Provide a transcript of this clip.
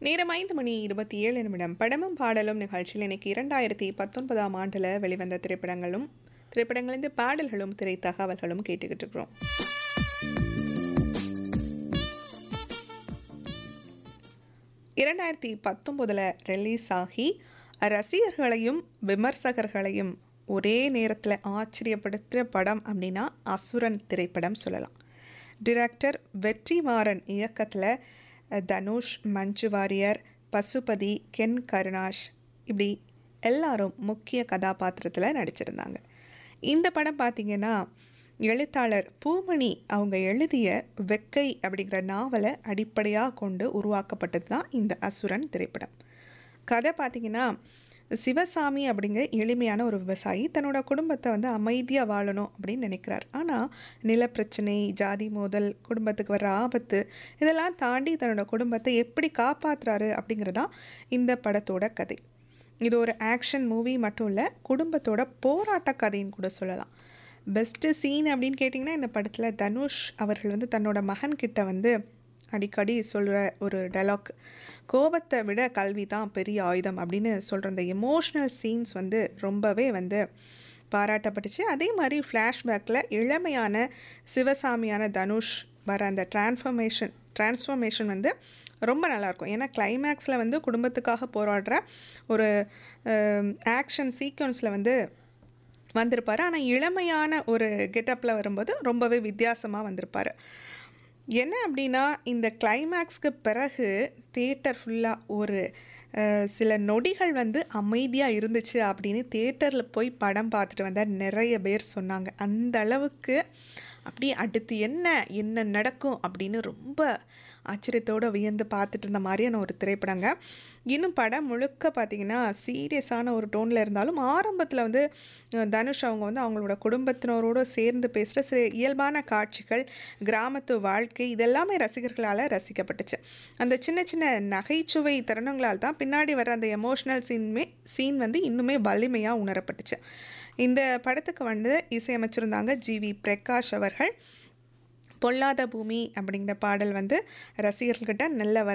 நேரம் ஐந்து மணி இருபத்தி ஏழு நிமிடம் படமும் பாடலும் நிகழ்ச்சியில் இன்னைக்கு இரண்டாயிரத்தி பத்தொன்பதாம் ஆண்டில் வெளிவந்த திரைப்படங்களும் திரைப்படங்களிலிருந்து பாடல்களும் திரை தகவல்களும் கேட்டுக்கிட்டு இருக்கிறோம் இரண்டாயிரத்தி பத்தொன்பதில் ரிலீஸ் ஆகி ரசிகர்களையும் விமர்சகர்களையும் ஒரே நேரத்தில் ஆச்சரியப்படுத்துகிற படம் அப்படின்னா அசுரன் திரைப்படம் சொல்லலாம் டிரெக்டர் வெற்றிமாறன் இயக்கத்தில் தனுஷ் மஞ்சு வாரியர் பசுபதி கென் கருணாஷ் இப்படி எல்லாரும் முக்கிய கதாபாத்திரத்தில் நடிச்சிருந்தாங்க இந்த படம் பார்த்திங்கன்னா எழுத்தாளர் பூமணி அவங்க எழுதிய வெக்கை அப்படிங்கிற நாவலை அடிப்படையாக கொண்டு உருவாக்கப்பட்டது தான் இந்த அசுரன் திரைப்படம் கதை பார்த்திங்கன்னா சிவசாமி அப்படிங்கிற எளிமையான ஒரு விவசாயி தன்னோட குடும்பத்தை வந்து அமைதியாக வாழணும் அப்படின்னு நினைக்கிறார் ஆனால் நிலப்பிரச்சனை ஜாதி மோதல் குடும்பத்துக்கு வர ஆபத்து இதெல்லாம் தாண்டி தன்னோட குடும்பத்தை எப்படி காப்பாற்றுறாரு அப்படிங்கிறதான் இந்த படத்தோட கதை இது ஒரு ஆக்ஷன் மூவி மட்டும் இல்லை குடும்பத்தோட போராட்ட கதைன்னு கூட சொல்லலாம் பெஸ்ட்டு சீன் அப்படின்னு கேட்டிங்கன்னா இந்த படத்தில் தனுஷ் அவர்கள் வந்து தன்னோட மகன்கிட்ட வந்து அடிக்கடி சொல்கிற ஒரு டைலாக் கோபத்தை விட கல்வி தான் பெரிய ஆயுதம் அப்படின்னு சொல்கிற அந்த எமோஷ்னல் சீன்ஸ் வந்து ரொம்பவே வந்து பாராட்டப்பட்டுச்சு அதே மாதிரி ஃப்ளாஷ்பேக்கில் இளமையான சிவசாமியான தனுஷ் வர அந்த டிரான்ஸ்ஃபர்மேஷன் டிரான்ஸ்ஃபர்மேஷன் வந்து ரொம்ப நல்லாயிருக்கும் ஏன்னா கிளைமேக்ஸில் வந்து குடும்பத்துக்காக போராடுற ஒரு ஆக்ஷன் சீக்வன்ஸில் வந்து வந்திருப்பார் ஆனால் இளமையான ஒரு கெட்டப்பில் வரும்போது ரொம்பவே வித்தியாசமாக வந்திருப்பார் என்ன அப்படின்னா இந்த கிளைமேக்ஸ்க்கு பிறகு தேட்டர் ஃபுல்லாக ஒரு சில நொடிகள் வந்து அமைதியாக இருந்துச்சு அப்படின்னு தேட்டரில் போய் படம் பார்த்துட்டு வந்தால் நிறைய பேர் சொன்னாங்க அந்த அளவுக்கு அப்படியே அடுத்து என்ன என்ன நடக்கும் அப்படின்னு ரொம்ப ஆச்சரியத்தோடு வியந்து பார்த்துட்டு இருந்த மாதிரியான ஒரு திரைப்படங்க இன்னும் படம் முழுக்க பார்த்திங்கன்னா சீரியஸான ஒரு டோனில் இருந்தாலும் ஆரம்பத்தில் வந்து தனுஷ் அவங்க வந்து அவங்களோட குடும்பத்தினரோடு சேர்ந்து பேசுகிற சில இயல்பான காட்சிகள் கிராமத்து வாழ்க்கை இதெல்லாமே ரசிகர்களால் ரசிக்கப்பட்டுச்சு அந்த சின்ன சின்ன நகைச்சுவை தருணங்களால் தான் பின்னாடி வர அந்த எமோஷ்னல் சீன்மே சீன் வந்து இன்னுமே வலிமையாக உணரப்பட்டுச்சு இந்த படத்துக்கு வந்து இசையமைச்சிருந்தாங்க ஜி வி பிரகாஷ் அவர்கள் பொல்லாத பூமி அப்படிங்கிற பாடல் வந்து ரசிகர்கள்கிட்ட நல்ல வர